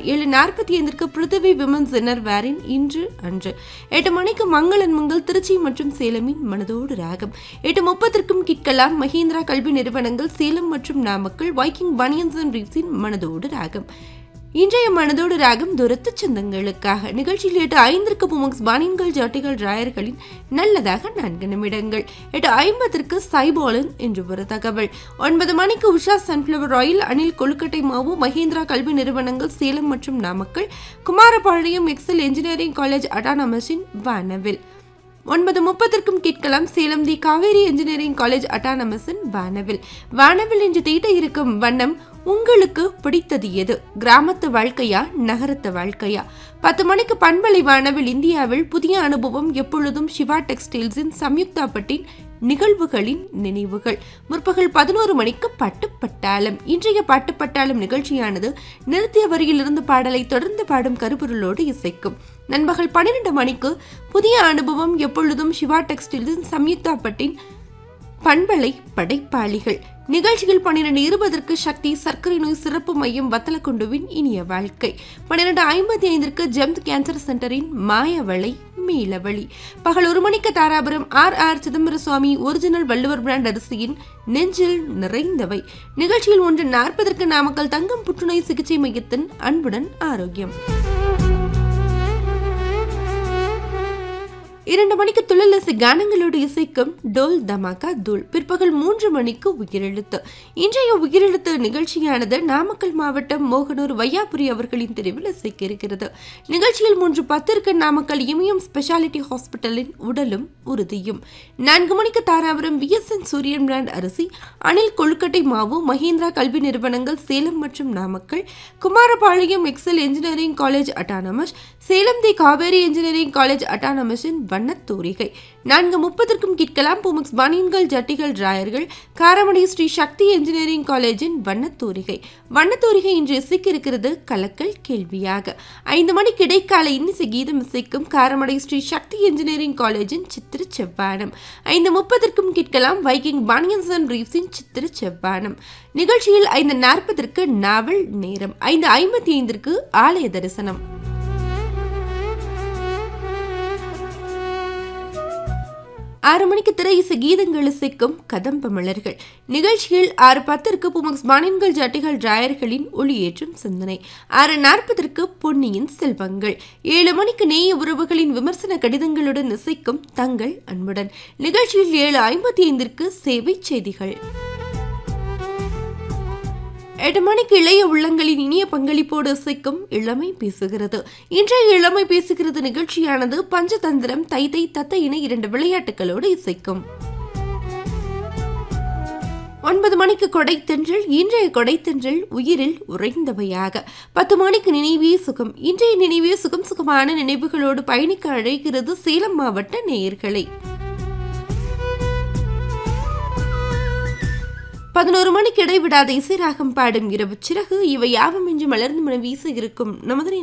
ஏழு நாற்பத்தி ஐந்திற்கு பிருத்திவி விமன்ஸ் இன்னர் வேரின் இன்று அன்று எட்டு மணிக்கு மங்களன் மங்கள் திருச்சி மற்றும் சேலமின் மனதோடு ராகம் எட்டு முப்பத்திற்கும் கிட்கலாம் மஹிந்திரா கல்வி நிறுவனங்கள் சேலம் மற்றும் நாமக்கல் வைக்கிங் பனியன்ஸ் அண்ட் ரீப்ஸின் மனதோடு ராகம் இன்றைய மனதோடு ராகம் துரத்து சொந்தங்களுக்காக நிகழ்ச்சியில் எட்டு ஐந்திற்கு புமக்ஸ் பானின்கள் ஜாட்டிகள் ராயர்களின் நல்லதாக நான்கு நிமிடங்கள் எட்டு ஐம்பத்திற்கு சைபாலன் என்று ஒரு தகவல் ஒன்பது மணிக்கு உஷா சன்ஃப்ளவர் ஆயில் அணில் கொழுக்கட்டை மாவு மஹேந்திரா கல்வி நிறுவனங்கள் சேலம் மற்றும் Namakkal Kumarapalayam excel engineering college அட்டானமஸின் வானவில் ஒன்பது முப்பதற்கும் கேட்கலாம் Salem the Kaveri engineering college அட்டானமஸின் வானவில் வானவில் என்று தீட்ட இருக்கும் வண்ணம் உங்களுக்கு பிடித்தது எது கிராமத்து வாழ்க்கையா நகரத்து வாழ்க்கையா பத்து மணிக்கு பண்பலை வானவில் இந்தியாவில் புதிய அனுபவம் எப்பொழுதும் சிவா டெக்ஸ்டைல்ஸின் சம்யுக்தா பட்டின் நிகழ்வுகளின் நினைவுகள் முற்பகல் பதினோரு மணிக்கு பட்டு பட்டாளம் இன்றைய பாட்டு பட்டாளம் நிகழ்ச்சியானது நிறுத்திய வரியிலிருந்து பாடலை தொடர்ந்து பாடும் கருப்பொருளோடு இசைக்கும் நண்பகல் பன்னிரண்டு மணிக்கு புதிய அனுபவம் எப்பொழுதும் சிவா டெக்ஸ்டைல்ஸின் சம்யுக்தா பட்டின் பண்பலை படைப்பாளிகள் நிகழ்ச்சிகள் பன்னிரண்டு இருபதற்கு சக்தி சர்க்கரை நோய் சிறப்பு மையம் வத்தலக்குண்டுவின் இனிய வாழ்க்கை பன்னிரண்டு ஐம்பத்தி ஐந்திற்கு ஜெம்த் கேன்சர் சென்டரின் மாயவளை மீளவழி பகல் ஒரு மணிக்கு Dharapuram R R Chidambara Swami original Valluvar brand அரிசியின் நெஞ்சில் நிறைந்தவை நிகழ்ச்சியில் ஒன்று நாற்பதற்கு நாமக்கல் தங்கம் புற்றுநோய் சிகிச்சை மையத்தின் அன்புடன் ஆரோக்கியம் இரண்டு மணிக்கு துள்ளலசி கானங்களோடு இசைக்கும் டோல் தமாகா தூள் பிற்பகல் மூன்று மணிக்கு உயிரெழுத்து இன்றைய உயிரெழுத்து நிகழ்ச்சியானது நாமக்கல் மாவட்டம் மோகனூர் வையாபுரி அவர்களின் தெருவில் இசைக்க இருக்கிறது நிகழ்ச்சியில் மூன்று பத்திற்கு நாமக்கல் இமயம் ஸ்பெஷாலிட்டி ஹாஸ்பிட்டலின் உடலும் உறுதியும் நான்கு மணிக்கு தாராபுரம் விஎஸ்என் சூரியன் பிராண்ட் அரிசி அணில் கொழுக்கட்டை மாவு மஹேந்திரா கல்வி நிறுவனங்கள் சேலம் மற்றும் Namakkal Kumarapalayam excel engineering college autonomous Salem the Kaveri engineering college அட்டானமஸின் வண்ணத்தூரிகை நான்கு முப்பதற்கும் கேட்கலாம் புமுக்ஸ் பனியன்கள் ஜட்டிகள் ராயர்கள் காரமணி ஸ்ரீ சக்தி என்ஜினியரிங் காலேஜின் வண்ணத்தூரிகை வண்ணத்தூரிகை இன்று இசைக்க இருக்கிறது கலக்கல் கேள்வியாக ஐந்து மணிக்கு இடைக்கால இன்னிசை கீதம் இசைக்கும் காரமடை ஸ்ரீ சக்தி என்ஜினியரிங் காலேஜின் சித்திர செவ்வானம் ஐந்து முப்பதற்கும் கேட்கலாம் வைக்கிங் பானியன்ஸ் அண்ட் ரீவ்ஸின் சித்திர செவ்வானம் நிகழ்ச்சியில் ஐந்து நாற்பதற்கு நாவல் நேரம் ஐந்து ஐம்பத்தி ஐந்திற்கு ஆலய தரிசனம் ஆறு மணிக்கு திரை இசை கீதங்கள் இசைக்கும் கதம்ப மலர்கள் நிகழ்ச்சியில் ஆறு பத்திற்கு புமக்ஸ் பானின்கள் ஜட்டிகள் ராயர்களின் ஒளியேற்றும் சிந்தனை ஆறு நாற்பதற்கு பொன்னியின் செல்வங்கள் ஏழு மணிக்கு நேய உறவுகளின் விமர்சன கடிதங்களுடன் இசைக்கும் தங்கள் அன்புடன் நிகழ்ச்சியில் ஏழு ஐம்பத்தி ஐந்திற்கு சேவை செய்திகள் எட்டு மணிக்கு இளைய உள்ளங்களின் இனிய பங்களிப்போடு இசைக்கும் இளமை பேசுகிறது இன்றைய இளமை பேசுகிறது நிகழ்ச்சியானது பஞ்சதந்திரம் தைதை தத்தை என இரண்டு விளையாட்டுகளோடு இசைக்கும் ஒன்பது மணிக்கு கொடைத்தென்றல் இன்றைய கொடைத்தென்றல் உயிரில் உறைந்தவையாக பத்து மணிக்கு நினைவே சுகம் இன்றைய நினைவே சுகம் சுகமான நினைவுகளோடு பயணிக்க அழைக்கிறது சேலம் மாவட்ட நேயர்களை பதினோரு மணிக்கு இடைவிடாத இசை ராகம் பாடும் இரவு சிறகு இவை யாவும் இன்று மலர்ந்து மன வீச இருக்கும் நமது